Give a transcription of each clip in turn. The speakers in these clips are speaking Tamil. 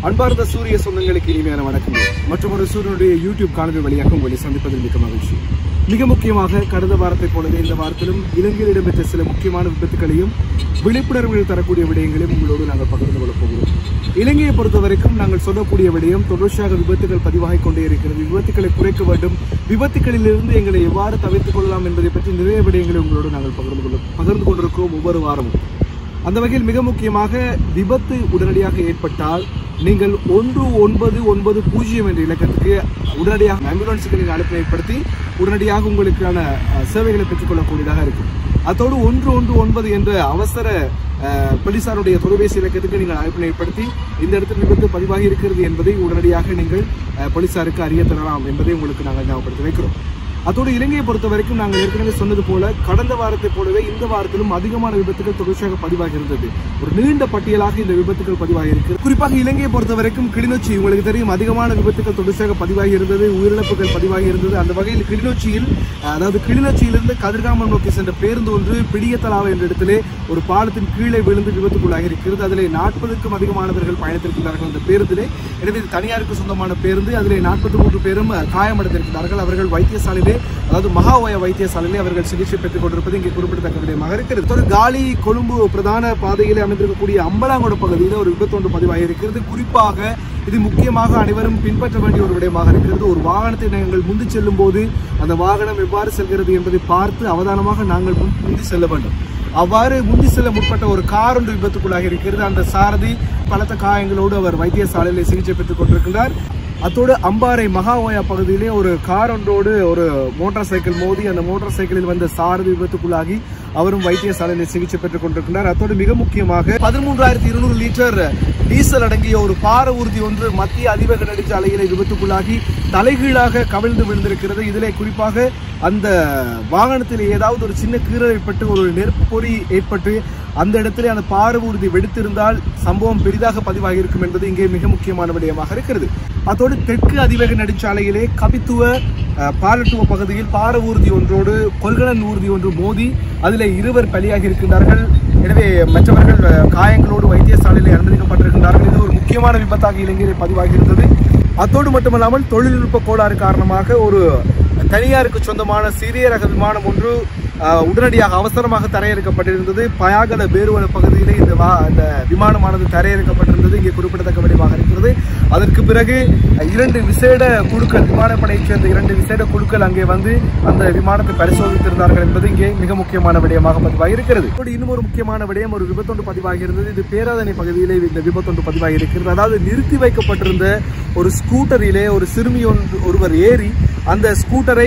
அன்பார்ந்த சூரிய சொந்தங்களுக்கு இனிமையான வணக்கங்கள் மற்றும் ஒரு சூரியனுடைய யூடியூப் காணொலி வழியாக உங்களை சந்திப்பதில் மிக மகிழ்ச்சி மிக முக்கியமாக கடந்த வாரத்தை போலவே இந்த வாரத்திலும் இலங்கையில் இடம்பெற்ற சில முக்கியமான விபத்துகளையும் விழிப்புணர்வுகள் தரக்கூடிய விடயங்களையும் உங்களோடு நாங்கள் பகிர்ந்து கொள்ளப் போகிறோம் இலங்கையை பொறுத்த வரைக்கும் நாங்கள் சொல்லக்கூடிய விடயம் தொடர்ச்சியாக விபத்துகள் பதிவாகிக் கொண்டே இருக்கிறது விபத்துகளை குறைக்க வேண்டும் விபத்துகளிலிருந்து எங்களை எவ்வாறு தவிர்த்துக் கொள்ளலாம் என்பதை பற்றி நிறைய விடயங்களை உங்களோடு நாங்கள் பகிர்ந்து கொள்ள பகிர்ந்து கொண்டிருக்கிறோம் ஒவ்வொரு வாரமும் அந்த வகையில் மிக முக்கியமாக விபத்து உடனடியாக ஏற்பட்டால் நீங்கள் ஒன்று ஒன்பது ஒன்பது பூஜ்ஜியம் என்ற இலக்கத்துக்கு உடனடியாக ஆம்புலன்ஸுகளின் அழைப்பை ஏற்படுத்தி உடனடியாக உங்களுக்கான அஹ், சேவைகளை பெற்றுக்கொள்ளக்கூடியதாக இருக்கும் அத்தோடு ஒன்று ஒன்று ஒன்பது என்ற அவசர அஹ், போலீசாருடைய தொலைபேசி இலக்கத்துக்கு நீங்கள் அழைப்பினை ஏற்படுத்தி இந்த இடத்தில் விபத்து பதிவாகி இருக்கிறது என்பதை உடனடியாக நீங்கள் அஹ், போலீசாருக்கு அறிய தரலாம் என்பதை உங்களுக்கு நாங்கள் ஞாபகப்படுத்தி வைக்கிறோம் அதோடு இலங்கையை பொறுத்த வரைக்கும் நாங்கள் ஏற்கனவே சொன்னது போல கடந்த வாரத்தை போலவே இந்த வாரத்திலும் அதிகமான விபத்துகள் தொடர்ச்சியாக பதிவாகி இருந்தது ஒரு நீண்ட பட்டியலாக இந்த விபத்துகள் பதிவாகி இருக்கு குறிப்பாக இலங்கையை பொறுத்த வரைக்கும் கிளிநொச்சி உங்களுக்கு தெரியும் அதிகமான விபத்துகள் தொடர்ச்சியாக பதிவாகி இருந்தது உயிரிழப்புகள் பதிவாகி இருந்தது அந்த வகையில் கிளிநொச்சியில் அதாவது கிளிநொச்சியிலிருந்து கதிர்காமம் நோக்கி சென்ற பேருந்து ஒன்று பிடியத்தலாவ என்ற இடத்திலே ஒரு பாலத்தின் கீழே விழுந்து விபத்துக்குள்ளாகி இருக்கிறது அதிலே நாற்பதுக்கும் அதிகமானவர்கள் பயணித்திருக்கிறார்கள் அந்த பேருந்திலே எனவே இது தனியாருக்கு சொந்தமான பேருந்து அதிலே நாற்பத்தி மூன்று பேரும் காயமடைந்திருக்கிறார்கள் அவர்கள் வைத்தியசாலையிலே அதாவது மகாவய வைத்தியசாலையிலே அவர்கள் சிகிச்சை பெற்றுக் கொண்டிருப்பது இங்கே குறிப்பிடத்தக்க விடயமாக இருக்கிறது ஒரு காலி கொழும்பு பிரதான பாதையிலே அமைந்திருக்கக்கூடிய அம்பலாங்கோட பகுதியில் ஒரு விபத்து ஒன்று பதிவாகி இருக்கிறது குறிப்பாக இது முக்கியமாக அனைவரும் பின்பற்ற வேண்டிய ஒரு விடயமாக இருக்கிறது ஒரு வாகனத்தை நாங்கள் முந்தி செல்லும் போது அந்த வாகனம் எவ்வாறு செல்கிறது என்பதை பார்த்து அவதானமாக நாங்கள் முன் முந்தி செல்ல வேண்டும் அவ்வாறு முந்தி செல்ல முற்பட்ட ஒரு கார் ஒன்று விபத்துக்குள்ளாகி இருக்கிறது அந்த சாரதி பலத்த காயங்களோடு அவர் வைத்தியசாலையில் சிகிச்சை பெற்றுக் கொண்டிருக்கிறார் அத்தோடு அம்பாறை மகாவோயா பகுதியிலே ஒரு கார் ஒன்றோடு ஒரு மோட்டார் சைக்கிள் மோதி அந்த மோட்டார் சைக்கிளில் வந்த சாரதி விபத்துக்குள்ளாகி அவரும் வைத்தியசாலையில் சிகிச்சை பெற்றுக் கொண்டிருக்கிறார் அத்தோடு மிக முக்கியமாக பதிமூன்றாயிரத்தி இருநூறு லிட்டர் டீசல் அடங்கிய ஒரு பார ஊர்தி ஒன்று மத்திய அதிவேக நெடுஞ்சாலையிலே விபத்துக்குள்ளாகி தலைகீழாக கவிழ்ந்து விழுந்திருக்கிறது இதிலே குறிப்பாக அந்த வாகனத்தில் ஏதாவது ஒரு சின்ன கீறல் ஏற்பட்டு ஒரு நெருப்பு பொறி ஏற்பட்டு அந்த இடத்திலே அந்த பார ஊர்தி வெடித்திருந்தால் சம்பவம் பெரிதாக பதிவாகி இருக்கும் என்பது இங்கே மிக முக்கியமான விடயமாக இருக்கிறது அதோடு தெற்கு அதிவேக நெடுஞ்சாலையிலே கபித்துவ அஹ், பாலட்டுவ பகுதியில் பார ஊர்தி ஒன்றோடு கொள்கலன் ஊர்தி ஒன்று மோதி அதிலே இருவர் பலியாகி இருக்கின்றார்கள் எனவே மற்றவர்கள் அஹ், காயங்களோடு வைத்தியசாலையில் அனுமதிக்கப்பட்டிருக்கின்றார்கள் இது ஒரு முக்கியமான விபத்தாக இலங்கையில் பதிவாகி இருந்தது அத்தோடு மட்டுமல்லாமல் தொழில்நுட்ப கோளாறு காரணமாக ஒரு தனியாருக்கு சொந்தமான சிறிய ரக விமானம் ஒன்று அஹ், உடனடியாக அவசரமாக தரையிறக்கப்பட்டிருந்தது பயாகல பேருவன பகுதியிலே இந்த வா இந்த விமானமானது தரையிறக்கப்பட்டிருந்தது இங்கே குறிப்பிடத்தக்க விடயமாக இருக்கிறது அதற்கு பிறகு அஹ், இரண்டு விசேட குழுக்கள் விமானப்படையைச் சேர்ந்த இரண்டு விசேட குழுக்கள் அங்கே வந்து அந்த விமானத்தை பரிசோதித்திருந்தார்கள் என்பது இங்கே மிக முக்கியமான விடயமாக பதிவாகி இருக்கிறது இப்படி இன்னும் ஒரு முக்கியமான விடயம் ஒரு விபத்தொன்று பதிவாகி இருந்தது இது பேராதனை பகுதியிலே இந்த விபத்தொன்று பதிவாகி இருக்கிறது அதாவது நிறுத்தி வைக்கப்பட்டிருந்த ஒரு ஸ்கூட்டரிலே ஒரு சிறுமி ஒன்று ஒருவர் ஏறி அந்த ஸ்கூட்டரை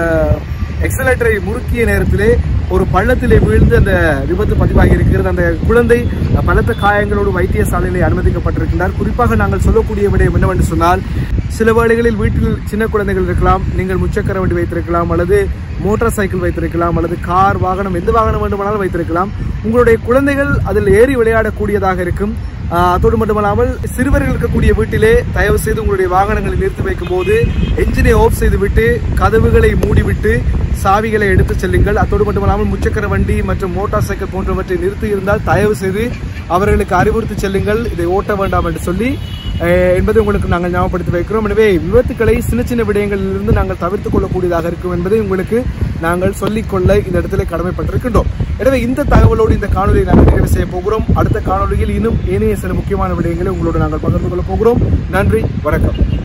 எக்ஸலேட்டரை முறுக்கிய நேரத்திலே ஒரு பள்ளத்திலே வீழ்ந்து அந்த விபத்து பதிவாகி இருக்கிறது அந்த குழந்தை அஹ், பலத்த காயங்களோடு வைத்தியசாலையிலே அனுமதிக்கப்பட்டிருக்கின்றார் குறிப்பாக நாங்கள் சொல்லக்கூடிய விடயம் என்னவென்று சொன்னால் சில வேளைகளில் வீட்டில் சின்ன குழந்தைகள் இருக்கலாம் நீங்கள் முச்சக்கர வண்டி வைத்திருக்கலாம் அல்லது மோட்டார் சைக்கிள் வைத்திருக்கலாம் அல்லது கார் வாகனம் எந்த வாகனம் வேண்டுமானாலும் வைத்திருக்கலாம் உங்களுடைய குழந்தைகள் அதில் ஏறி விளையாடக்கூடியதாக இருக்கும் ஆஹ் அதோடு மட்டுமல்லாமல் சிறுவர்கள் இருக்கக்கூடிய வீட்டிலே தயவு செய்து உங்களுடைய வாகனங்களை நிறுத்தி வைக்கும் போது என்ஜினை ஆஃப் செய்துவிட்டு கதவுகளை மூடிவிட்டு சாவிகளை எடுத்து செல்லுங்கள் அத்தோடு மட்டுமல்லாமல் முச்சக்கர வண்டி மற்றும் மோட்டார் சைக்கிள் போன்றவற்றை நிறுத்தி இருந்தால் தயவு செய்து அவர்களுக்கு அறிவுறுத்தி செல்லுங்கள் இதை ஓட்ட வேண்டாம் என்று சொல்லி அஹ், என்பதை உங்களுக்கு நாங்கள் ஞாபகப்படுத்தி வைக்கிறோம் எனவே விபத்துக்களை சின்ன சின்ன விடயங்களிலிருந்து நாங்கள் தவிர்த்துக் கொள்ளக்கூடியதாக இருக்கும் என்பதை உங்களுக்கு நாங்கள் சொல்லிக்கொள்ள இந்த இடத்துல கடமைப்பட்டிருக்கின்றோம் எனவே இந்த தகவலோடு இந்த காணொலியை நாங்கள் நிறைவு செய்ய போகிறோம் அடுத்த காணொலியில் இன்னும் ஏனைய சில முக்கியமான விடயங்களை உங்களோடு நாங்கள் பகிர்ந்து கொள்ள போகிறோம் நன்றி வணக்கம்